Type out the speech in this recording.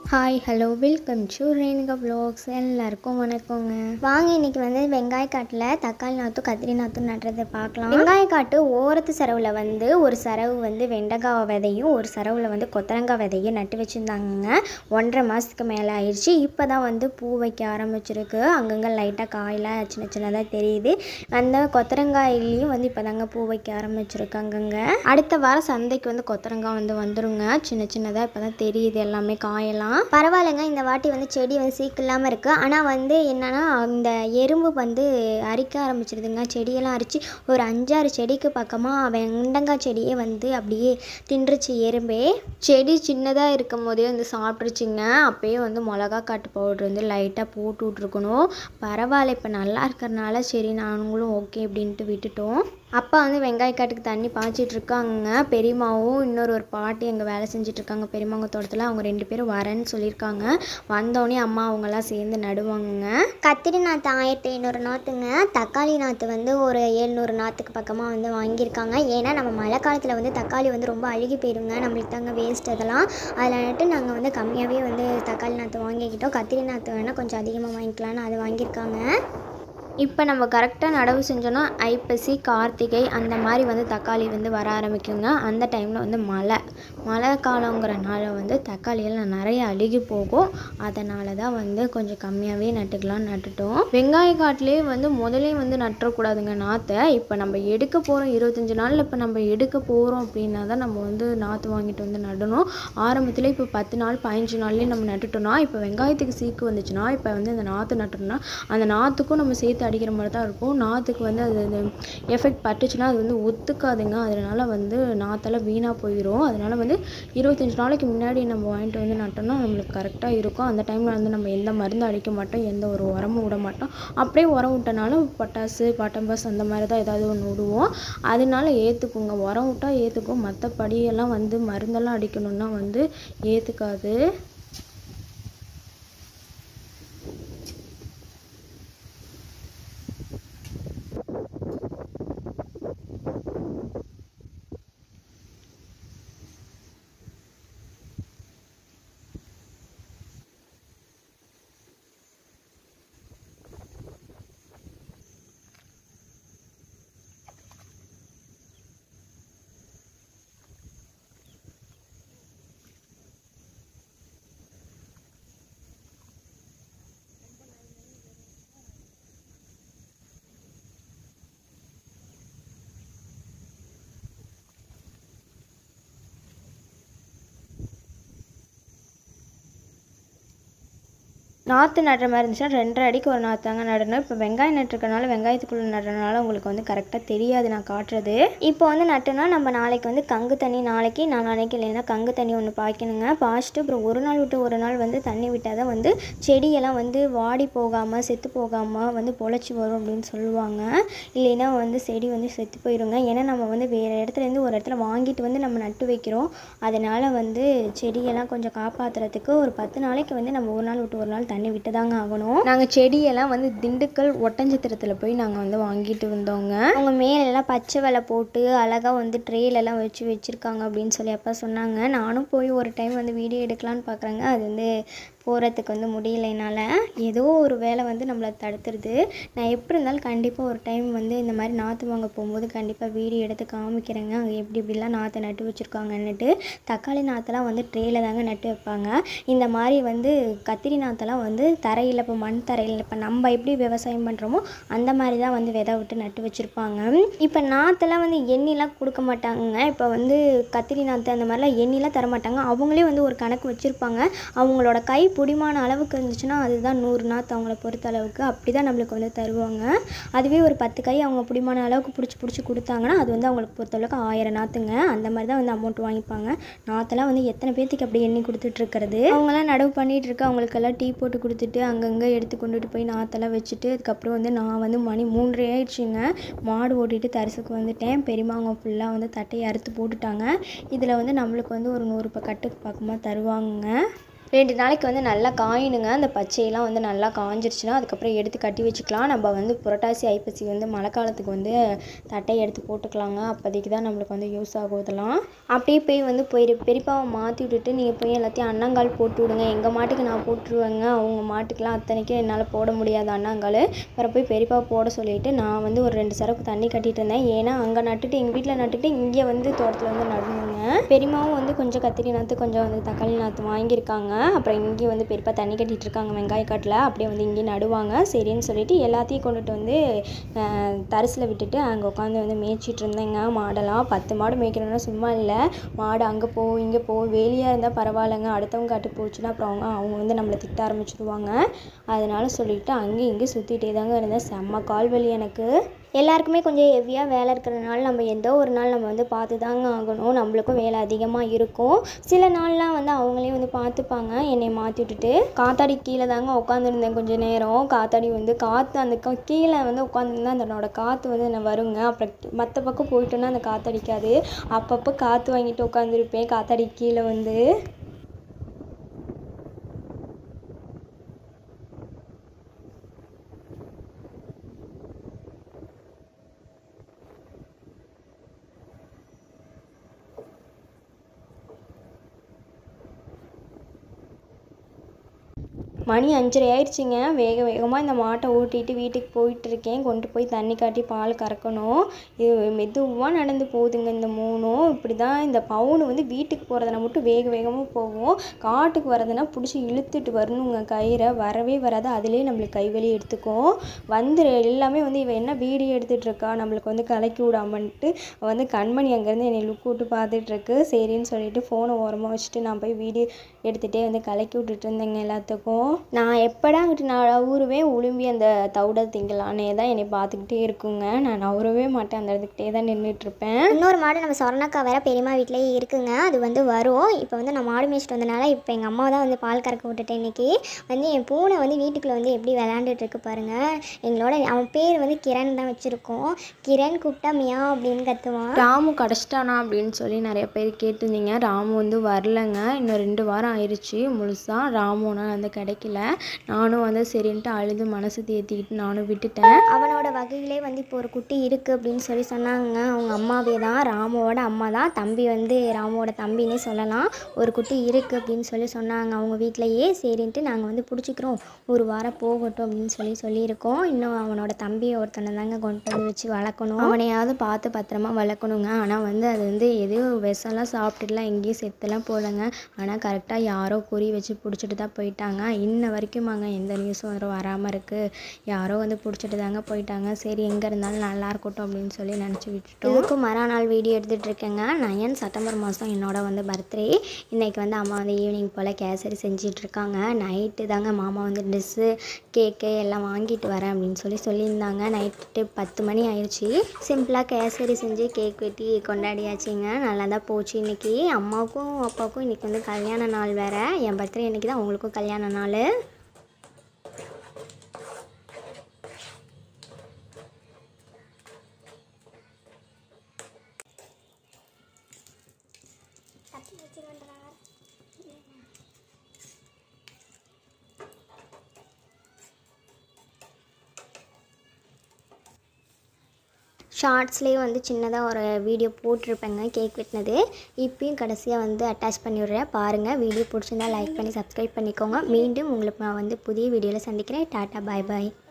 hi hello welcome to Renuka vlogs எல்லாருக்கும் வணக்கங்க வாங்க இன்னைக்கு வந்து வெங்காய காட்டில் தக்காளி நாற்றும் கத்திரி நாற்றும் நடுறதை பார்க்கலாம் வெங்காய காட்டு ஓரத்து சரவில் வந்து ஒரு சரவு வந்து வெண்டைக்காய் விதையும் ஒரு சரவில் வந்து கொத்தரங்காய் விதையும் நட்டு வச்சுருந்தாங்க ஒன்றரை மாதத்துக்கு மேலே ஆயிடுச்சு இப்போ தான் வந்து பூ வைக்க ஆரம்பிச்சிருக்கு அங்கங்கே லைட்டாக காயெல்லாம் சின்ன சின்னதாக தெரியுது அந்த கொத்தரங்காயிலையும் வந்து இப்போ தாங்க பூ வைக்க ஆரம்பிச்சிருக்கு அங்கங்கே அடுத்த வாரம் சந்தைக்கு வந்து கொத்தரங்காய் வந்து வந்துருங்க சின்ன சின்னதாக இப்போ தான் தெரியுது எல்லாமே காயெல்லாம் பரவாயில்லைங்க இந்த வாட்டி வந்து செடி வந்து சீக்கு இல்லாமல் இருக்குது ஆனால் வந்து என்னன்னா இந்த எறும்பு வந்து அரிக்க ஆரம்பிச்சிருதுங்க செடியெல்லாம் அரிச்சு ஒரு அஞ்சாறு செடிக்கு பக்கமாக வெண்டங்காய் செடியே வந்து அப்படியே தின்றுச்சு எறும்பே செடி சின்னதாக இருக்கும் போதே வந்து சாப்பிட்ருச்சிங்க அப்பயே வந்து மிளகா காட்டு பவுடர் வந்து லைட்டாக போட்டு விட்ருக்கணும் பரவாயில்ல இப்போ நல்லா இருக்கிறனால சரி நாங்களும் ஓகே அப்படின்ட்டு விட்டுட்டோம் அப்பா வந்து வெங்காய காட்டுக்கு தண்ணி பாய்ச்சிட்டு இருக்காங்க பெரியம்மாவும் இன்னொரு ஒரு பாட்டி அங்கே வேலை செஞ்சுட்டு இருக்காங்க பெரியம்மாங்க தோட்டத்தில் அவங்க ரெண்டு பேரும் வரேன்னு சொல்லியிருக்காங்க வந்தோடனே அம்மா அவங்கெல்லாம் சேர்ந்து நடுவாங்க கத்திரி நாற்று ஆயிரத்தி ஐநூறு நாற்றுங்க தக்காளி நாற்று வந்து ஒரு ஏழ்நூறு நாற்றுக்கு பக்கமாக வந்து வாங்கியிருக்காங்க ஏன்னா நம்ம மழை காலத்தில் வந்து தக்காளி வந்து ரொம்ப அழுகி போயிருங்க நம்மளுக்கு தாங்க வேஸ்ட் அதெல்லாம் அதனாட்டு நாங்கள் வந்து கம்மியாகவே வந்து தக்காளி நாற்று வாங்கிக்கிட்டோம் கத்திரி நாற்று வேணால் கொஞ்சம் அதிகமாக வாங்கிக்கலான்னு அது வாங்கியிருக்காங்க இப்போ நம்ம கரெக்டாக நடவு செஞ்சோன்னா ஐப்பசி கார்த்திகை அந்த மாதிரி வந்து தக்காளி வந்து வர ஆரம்பிக்குங்க அந்த டைமில் வந்து மழை மழை காலங்கிறனால வந்து தக்காளியெல்லாம் நிறைய அழுகி போகும் அதனால தான் வந்து கொஞ்சம் கம்மியாகவே நட்டுக்கலாம்னு நட்டுட்டோம் வெங்காய காட்டிலே வந்து முதலே வந்து நட்டுறக்கூடாதுங்க நாற்றை இப்போ நம்ம எடுக்க போகிறோம் இருபத்தஞ்சி நாளில் இப்போ நம்ம எடுக்க போகிறோம் அப்படின்னா தான் நம்ம வந்து நாற்று வாங்கிட்டு வந்து நடணும் ஆரம்பத்தில் இப்போ பத்து நாள் பதினஞ்சு நாள்லேயே நம்ம நட்டுட்டோம்னா இப்போ வெங்காயத்துக்கு சீக்கு வந்துச்சுன்னா இப்போ வந்து இந்த நாற்று நட்டுறோம்னா அந்த நாற்றுக்கும் நம்ம சேர்த்து அடிக்கிற மாதிரி தான் இருக்கும் நாற்றுக்கு வந்து அது அது எஃபெக்ட் பட்டுச்சுன்னா அது வந்து ஒத்துக்காதுங்க அதனால வந்து நாற்றெல்லாம் வீணாக போயிடும் அதனால வந்து இருபத்தஞ்சி நாளைக்கு முன்னாடி நம்ம வாங்கிட்டு வந்து நட்டோம்னா நம்மளுக்கு கரெக்டாக இருக்கும் அந்த டைமில் வந்து நம்ம எந்த மருந்தும் அடிக்க மாட்டோம் எந்த ஒரு உரமும் விட மாட்டோம் அப்படியே உரம் விட்டனாலும் பட்டாசு பட்டம்பஸ் அந்த மாதிரி தான் ஏதாவது ஒன்று விடுவோம் அதனால ஏற்றுக்குங்க உரம் விட்டா ஏற்றுக்கும் மற்றபடி எல்லாம் வந்து மருந்தெல்லாம் அடிக்கணும்னா வந்து ஏற்றுக்காது நாற்று நடுற மாதிரி இருந்துச்சுன்னா ரெண்டரை அடிக்கு ஒரு நாற்றாங்க நடணும் இப்போ வெங்காயம் நட்டுருக்கனால வெங்காயத்துக்குள்ளே நடுறதுனால உங்களுக்கு வந்து கரெக்டாக தெரியாது நான் காட்டுறது இப்போ வந்து நட்டோம்னா நம்ம நாளைக்கு வந்து கங்கு தண்ணி நாளைக்கு நாளைக்கு இல்லைன்னா கங்கு தண்ணி ஒன்று பாய்க்கணுங்க பாய்ச்சிட்டு அப்புறம் ஒரு நாள் விட்டு ஒரு நாள் வந்து தண்ணி விட்டால் தான் வந்து செடியெல்லாம் வந்து வாடி போகாமல் செத்து போகாமல் வந்து பொழைச்சி வரும் அப்படின்னு சொல்லுவாங்க இல்லைன்னா வந்து செடி வந்து செத்து போயிருங்க ஏன்னா நம்ம வந்து வேறு இடத்துலேருந்து ஒரு இடத்துல வாங்கிட்டு வந்து நம்ம நட்டு வைக்கிறோம் அதனால் வந்து செடியெல்லாம் கொஞ்சம் காப்பாற்றுறதுக்கு ஒரு பத்து நாளைக்கு வந்து நம்ம ஒரு நாள் விட்டு ஒரு நாள் தண்ணி விட்டு தாங்க ஆகணும் நாங்கள் செடியெல்லாம் வந்து திண்டுக்கல் ஒட்டஞ்சத்திரத்தில் போய் நாங்கள் வந்து வாங்கிட்டு வந்தோங்க அவங்க மேலெல்லாம் பச்சை வெலை போட்டு அழகாக வந்து ட்ரேலெல்லாம் வச்சு வச்சுருக்காங்க அப்படின்னு சொல்லி அப்பா சொன்னாங்க நானும் போய் ஒரு டைம் வந்து வீடியோ எடுக்கலான்னு பார்க்குறேங்க அது வந்து போகிறதுக்கு வந்து முடியல என்னால் ஏதோ ஒரு வேலை வந்து நம்மளை தடுத்துருது நான் எப்படி இருந்தாலும் கண்டிப்பாக ஒரு டைம் வந்து இந்த மாதிரி நாற்று வாங்க போகும்போது கண்டிப்பாக வீடியோ எடுத்து காமிக்கிறேங்க அங்கே எப்படி இப்படிலாம் நாற்று நட்டு வச்சுருக்காங்கன்னுட்டு தக்காளி நாற்றெல்லாம் வந்து ட்ரேல தாங்க நட்டு வைப்பாங்க இந்த மாதிரி வந்து கத்திரி நாற்றெல்லாம் வந்து தரையில் இப்போ மண் தரையில் இப்போ நம்ம எப்படி விவசாயம் பண்ணுறோமோ அந்த மாதிரி தான் வந்து விதை விட்டு நட்டு வச்சுருப்பாங்க இப்போ நாற்றெல்லாம் வந்து எண்ணிலாம் கொடுக்க மாட்டாங்க இப்போ வந்து கத்திரி நாற்று அந்த மாதிரிலாம் எண்ணிலாம் தர மாட்டாங்க அவங்களே வந்து ஒரு கணக்கு வச்சுருப்பாங்க அவங்களோட கை பிடிமான அளவுக்கு இருந்துச்சுன்னா அதுதான் நூறு நாற்று அவங்கள பொறுத்த அளவுக்கு அப்படி தான் நம்மளுக்கு வந்து தருவாங்க அதுவே ஒரு பத்து கை அவங்க பிடிமான அளவுக்கு பிடிச்சி பிடிச்சி கொடுத்தாங்கன்னா அது வந்து அவங்களுக்கு பொறுத்த அளவுக்கு ஆயிரம் நாற்றுங்க அந்த மாதிரி தான் வந்து அமௌண்ட் வாங்கிப்பாங்க நாற்றெல்லாம் வந்து எத்தனை பேர்த்துக்கு அப்படி எண்ணி கொடுத்துட்ருக்கிறது அவங்களாம் நடவு பண்ணிகிட்டு இருக்க அவங்களுக்கெல்லாம் டீ போட்டு கொடுத்துட்டு அங்கங்கே எடுத்து கொண்டுட்டு போய் நாற்றெல்லாம் வச்சுட்டு அதுக்கப்புறம் வந்து நான் வந்து மணி மூன்றரை ஆயிடுச்சுங்க மாடு ஓட்டிட்டு தரிசுக்கு வந்துட்டேன் பெரியமாங்க ஃபுல்லாக வந்து தட்டையை அறுத்து போட்டுட்டாங்க இதில் வந்து நம்மளுக்கு வந்து ஒரு நூறு ரூபாய் கட்டுக்கு பக்கமாக தருவாங்க ரெண்டு நாளைக்கு வந்து நல்லா காயணுங்க அந்த பச்சையெல்லாம் வந்து நல்லா காஞ்சிருச்சுன்னா அதுக்கப்புறம் எடுத்து கட்டி வச்சுக்கலாம் நம்ம வந்து புரட்டாசி ஐப்பசி வந்து மழை காலத்துக்கு வந்து தட்டையை எடுத்து போட்டுக்கலாங்க அப்போதைக்கு தான் நம்மளுக்கு வந்து யூஸ் ஆகும் இதெல்லாம் அப்படியே போய் வந்து போய் பெரியப்பாவை மாற்றி விட்டுட்டு நீங்கள் போய் எல்லாத்தையும் அண்ணங்கால் போட்டு விடுங்க எங்கள் மாட்டுக்கு நான் போட்டுருவேங்க அவங்க மாட்டுக்கெலாம் அத்தனைக்கும் என்னால் போட முடியாது அண்ணாங்கால் அப்புறம் போய் பெரியப்பா போட சொல்லிட்டு நான் வந்து ஒரு ரெண்டு சரக்கு தண்ணி கட்டிட்டு இருந்தேன் ஏன்னா அங்கே நட்டுட்டு எங்கள் வீட்டில் நட்டுட்டு இங்கே வந்து தோட்டத்தில் வந்து நடணுங்க பெரியமாவும் வந்து கொஞ்சம் கத்திரி நாற்று கொஞ்சம் வந்து தக்காளி நாற்று வாங்கியிருக்காங்க அப்புறம் இங்கே வந்து பெரியப்பா தண்ணி கட்டிட்டு இருக்காங்க வெங்காய காட்டில் அப்படியே வந்து இங்கே நடுவாங்க சரின்னு சொல்லிட்டு எல்லாத்தையும் கொண்டுட்டு வந்து தரிசில் விட்டுட்டு அங்கே உட்காந்து வந்து மேய்ச்சிட்டு இருந்தேங்க மாடெல்லாம் பத்து மாடு மேய்க்கணும்னா சும்மா இல்லை மாடு அங்கே போ இங்கே போ வேலியாக இருந்தால் பரவாயில்லைங்க அடுத்தவங்க காட்டு போச்சுன்னா அப்புறம் அவங்க அவங்க வந்து நம்மளை திட்ட ஆரம்பிச்சிடுவாங்க அதனால சொல்லிட்டு அங்கேயும் இங்கேயும் சுற்றிட்டே தாங்க இருந்தேன் செம்ம கால்வலி எனக்கு எல்லாருக்குமே கொஞ்சம் ஹெவியாக வேலை இருக்கிறதுனால நம்ம எந்தோ ஒரு நாள் நம்ம வந்து பார்த்து தாங்க ஆகணும் நம்மளுக்கும் வேலை அதிகமாக இருக்கும் சில நாள்லாம் வந்து அவங்களே வந்து பார்த்துப்பாங்க என்னை மாற்றி விட்டுட்டு காத்தாடி கீழே தாங்க உட்காந்துருந்தேன் கொஞ்சம் நேரம் காத்தாடி வந்து காற்று அந்த க- கீழே வந்து உட்காந்துருந்தா அதனோட காற்று வந்து என்ன வருங்க அப்புறம் மற்ற பக்கம் போயிட்டோன்னா அந்த காற்றடிக்காது அப்பப்போ காற்று வாங்கிட்டு உட்காந்துருப்பேன் காத்தாடி கீழே வந்து மணி அஞ்சரை ஆயிடுச்சுங்க வேக வேகமாக இந்த மாட்டை ஓட்டிட்டு வீட்டுக்கு போயிட்டு இருக்கேன் கொண்டு போய் தண்ணி காட்டி பால் கறக்கணும் இது மெதுவாக நடந்து போகுதுங்க இந்த மூணும் இப்படி தான் இந்த பவுன் வந்து வீட்டுக்கு போகிறதுனா மட்டும் வேக வேகமாக போகும் காட்டுக்கு வரதுன்னா பிடிச்சி இழுத்துட்டு வரணுங்க கயிறை வரவே வராது அதுலேயே நம்மளுக்கு கைவலி எடுத்துக்கும் வந்து எல்லாமே வந்து இவ என்ன வீடியோ எடுத்துட்டு இருக்கா நம்மளுக்கு வந்து கலக்கி விடாமன்ட்டு வந்து கண்மணி அங்கேருந்து என்னை லுக் விட்டு பார்த்துட்டு இருக்கு சரின்னு சொல்லிட்டு ஃபோனை ஓரமாக வச்சுட்டு நான் போய் வீடியோ எடுத்துகிட்டே வந்து கலக்கி விட்டுட்டு இருந்தேங்க எல்லாத்துக்கும் நான் எப்படா அங்கிட்டு நான் நவுருவேன் உளும்பி அந்த தவிட திங்கலான்னே தான் என்னை பார்த்துக்கிட்டே இருக்குங்க நான் நவுறவே மாட்டேன் அந்த இடத்துக்கிட்டே தான் நின்றுட்டு இருப்பேன் இன்னொரு மாடு நம்ம சொர்ணக்கா வேற பெரியம்மா வீட்டிலேயே இருக்குங்க அது வந்து வரும் இப்போ வந்து நான் மாடு மேய்ச்சிட்டு வந்தனால இப்போ எங்கள் அம்மா தான் வந்து பால் கறக்க விட்டுட்டேன் இன்னைக்கு வந்து என் பூனை வந்து வீட்டுக்குள்ளே வந்து எப்படி விளையாண்டுட்டு இருக்கு பாருங்க எங்களோட அவன் பேர் வந்து கிரண் தான் வச்சுருக்கோம் கிரண் கூப்பிட்டா மியா அப்படின்னு கத்துவான் ராமு கிடச்சிட்டானா அப்படின்னு சொல்லி நிறைய பேர் கேட்டிருந்தீங்க ராமு வந்து வரலங்க இன்னும் ரெண்டு வாரம் ஆயிடுச்சு முழுசாக ராமுனா வந்து கிடைக்கல நானும் வந்து சரின்ட்டு அழுது மனசு தேத்திக்கிட்டு நானும் விட்டுட்டேன் அவனோட வகையிலே வந்து இப்போ ஒரு குட்டி இருக்குது அப்படின்னு சொல்லி சொன்னாங்க அவங்க அம்மாவே தான் ராமுவோட அம்மா தான் தம்பி வந்து ராமுவோட தம்பின்னே சொல்லலாம் ஒரு குட்டி இருக்குது அப்படின்னு சொல்லி சொன்னாங்க அவங்க வீட்டிலையே சரின்ட்டு நாங்கள் வந்து பிடிச்சிக்கிறோம் ஒரு வாரம் போகட்டும் அப்படின்னு சொல்லி சொல்லியிருக்கோம் இன்னும் அவனோட தம்பியை ஒருத்தனை தாங்க கொண்டு வந்து வச்சு வளர்க்கணும் அவனையாவது பார்த்து பத்திரமா வளர்க்கணுங்க ஆனால் வந்து அது வந்து எதுவும் விஷம்லாம் சாப்பிட்டுட்டுலாம் எங்கேயும் செத்துலாம் போகலங்க ஆனால் கரெக்டாக யாரோ குறி வச்சு பிடிச்சிட்டு தான் போயிட்டாங்க இன்ன வரைக்குமாங்க எந்த நியூஸும் வர வராமல் இருக்குது யாரோ வந்து பிடிச்சிட்டு தாங்க போயிட்டாங்க சரி எங்கே இருந்தாலும் நல்லா இருக்கட்டும் அப்படின்னு சொல்லி நினச்சி விட்டுட்டோம் இதுக்கும் மறுநாள் வீடியோ எடுத்துகிட்டு இருக்கேங்க நயன் செப்டம்பர் மாதம் என்னோட வந்து பர்த்டே இன்னைக்கு வந்து அம்மா வந்து ஈவினிங் போல் கேசரி செஞ்சிட்டு இருக்காங்க நைட்டு தாங்க மாமா வந்து ட்ரெஸ்ஸு கேக்கு எல்லாம் வாங்கிட்டு வரேன் அப்படின்னு சொல்லி சொல்லியிருந்தாங்க நைட்டு பத்து மணி ஆயிடுச்சு சிம்பிளாக கேசரி செஞ்சு கேக் வெட்டி கொண்டாடியாச்சுங்க நல்லா தான் போச்சு இன்னைக்கு அம்மாவுக்கும் அப்பாவுக்கும் இன்னைக்கு வந்து கல்யாண நாள் வேறு என் பர்த்டே இன்னைக்கு தான் அவங்களுக்கும் கல்யாண நாள் ஷார்ட்ஸ்லேயே வந்து சின்னதாக ஒரு வீடியோ போட்டிருப்பேங்க கேக் வெட்டினது இப்பயும் கடைசியாக வந்து அட்டாச் பண்ணி விடுறேன் பாருங்கள் வீடியோ பிடிச்சிருந்தா லைக் பண்ணி சப்ஸ்கிரைப் பண்ணிக்கோங்க மீண்டும் உங்களுக்கு நான் வந்து புதிய வீடியோவில் சந்திக்கிறேன் டாட்டா பாய் பாய்